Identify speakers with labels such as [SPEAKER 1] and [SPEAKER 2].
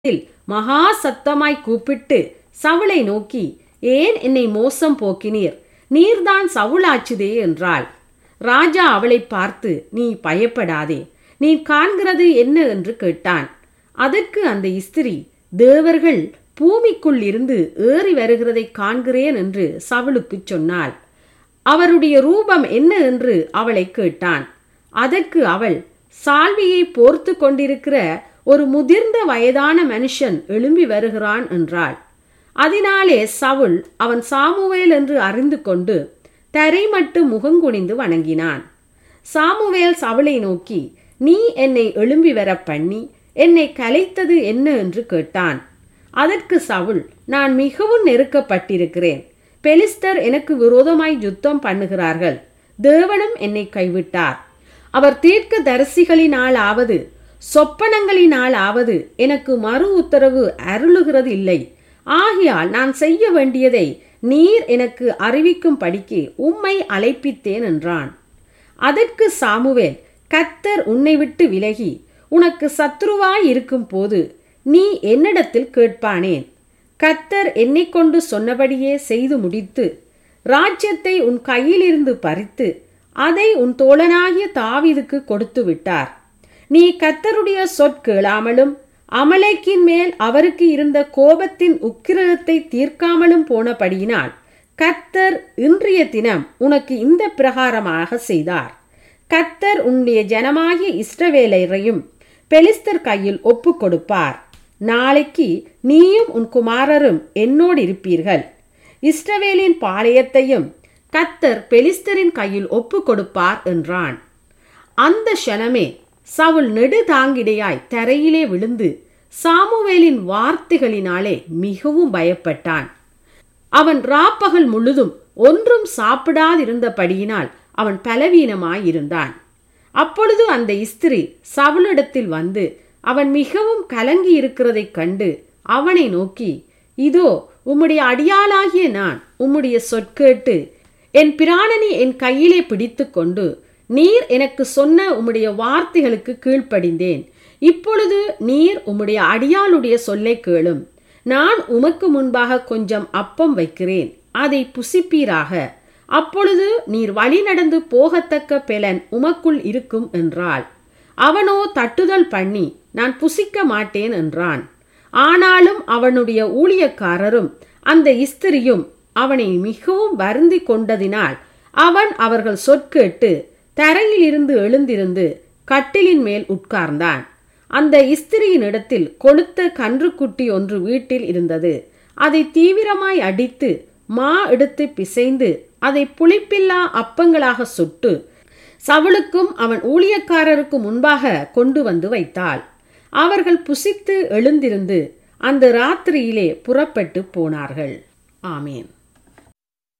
[SPEAKER 1] மகா சத்தமாய் கூப்பிட்டு சவுளை நோக்கி ஏன் என்னை மோசம் போக்கினீர் நீர்தான் சவுளாச்சுதே என்றாள் ராஜா அவளை பார்த்து நீ பயப்படாதே நீ காண்கிறது என்ன என்று கேட்டான் அதற்கு அந்த இஸ்திரி தேவர்கள் பூமிக்குள் இருந்து ஏறி வருகிறதை காண்கிறேன் என்று சவுளுக்கு சொன்னாள் அவருடைய ரூபம் என்ன என்று அவளை கேட்டான் அதற்கு அவள் சால்வியை போர்த்து கொண்டிருக்கிற ஒரு முதிர்ந்த வயதான மனுஷன் எழும்பி வருகிறான் என்றாள் அதனாலே சவுல் அவன் சாமுவேல் என்று அறிந்து கொண்டு தரை மட்டும் முகங்குனிந்து வணங்கினான் சாமுவேல் சவுளை நோக்கி நீ என்னை எழும்பி வர பண்ணி என்னை கலைத்தது என்ன என்று கேட்டான் அதற்கு சவுல் நான் மிகவும் நெருக்கப்பட்டிருக்கிறேன் பெலிஸ்தர் எனக்கு விரோதமாய் யுத்தம் பண்ணுகிறார்கள் தேவனும் என்னை கைவிட்டார் அவர் தீர்க்க தரிசிகளினாலாவது சொப்பனங்களினாலாவது எனக்கு மறு உத்தரவு அருளுகிறது இல்லை ஆகையால் நான் செய்ய வேண்டியதை நீர் எனக்கு அறிவிக்கும் படிக்கு உம்மை அழைப்பித்தேன் என்றான் அதற்கு சாமுவேல் கத்தர் உன்னை விட்டு விலகி உனக்கு சத்ருவாய் இருக்கும் போது நீ என்னிடத்தில் கேட்பானேன் கத்தர் என்னை கொண்டு சொன்னபடியே செய்து முடித்து ராஜ்யத்தை உன் கையிலிருந்து பறித்து அதை உன் தோழனாகிய தாவிதுக்கு கொடுத்து விட்டார் நீ கத்தருடைய சொற்கேளாமலும் அமலைக்கின் மேல் அவருக்கு இருந்த கோபத்தின் உக்கிரகத்தை தீர்க்காமலும் போனபடியினால் கத்தர் இன்றைய தினம் உனக்கு இந்த பிரகாரமாக செய்தார் கத்தர் உன்னுடைய ஜனமாகிய இஷ்டவேலரையும் பெலிஸ்தர் கையில் ஒப்பு கொடுப்பார் நாளைக்கு நீயும் உன் குமாரரும் என்னோடு இருப்பீர்கள் இஸ்ரவேலின் பாளையத்தையும் கத்தர் பெலிஸ்தரின் கையில் ஒப்பு கொடுப்பார் என்றான் அந்த க்ஷணமே சவுல் நெடுதாங்கிடையாய் தரையிலே விழுந்து சாமுவேலின் வார்த்தைகளினாலே மிகவும் பயப்பட்டான் அவன் ராப்பகல் முழுதும் ஒன்றும் சாப்பிடாதிருந்தபடியினால் அவன் பலவீனமாயிருந்தான் அப்பொழுது அந்த இஸ்திரி சவுலிடத்தில் வந்து அவன் மிகவும் கலங்கி இருக்கிறதைக் கண்டு அவனை நோக்கி இதோ உம்முடைய அடியாளாகிய நான் உம்முடைய சொற்கேட்டு என் பிராணனை என் கையிலே பிடித்து கொண்டு நீர் எனக்கு சொன்ன உம்முடைய வார்த்தைகளுக்கு கீழ்ப்படிந்தேன் இப்பொழுது நீர் உம்முடைய அடியாளுடைய சொல்லை கேளும் நான் உமக்கு முன்பாக கொஞ்சம் அப்பம் வைக்கிறேன் அதை புசிப்பீராக அப்பொழுது நீர் வழி நடந்து போகத்தக்க பெலன் உமக்குள் இருக்கும் என்றாள் அவனோ தட்டுதல் பண்ணி நான் புசிக்க மாட்டேன் என்றான் ஆனாலும் அவனுடைய ஊழியக்காரரும் அந்த இஸ்திரியும் அவனை மிகவும் வருந்தி கொண்டதினால் அவன் அவர்கள் சொற்கேட்டு தரையிலிருந்து எழுந்திருந்து கட்டிலின் மேல் உட்கார்ந்தான் அந்த இஸ்திரியின் இடத்தில் கொளுத்த கன்றுக்குட்டி ஒன்று வீட்டில் இருந்தது அதை தீவிரமாய் அடித்து மா எடுத்து பிசைந்து அதை புளிப்பில்லா அப்பங்களாக சுட்டு சவுளுக்கும் அவன் ஊழியக்காரருக்கு முன்பாக கொண்டு வந்து வைத்தாள் அவர்கள் புசித்து எழுந்திருந்து அந்த ராத்திரியிலே புறப்பட்டு போனார்கள் ஆமேன்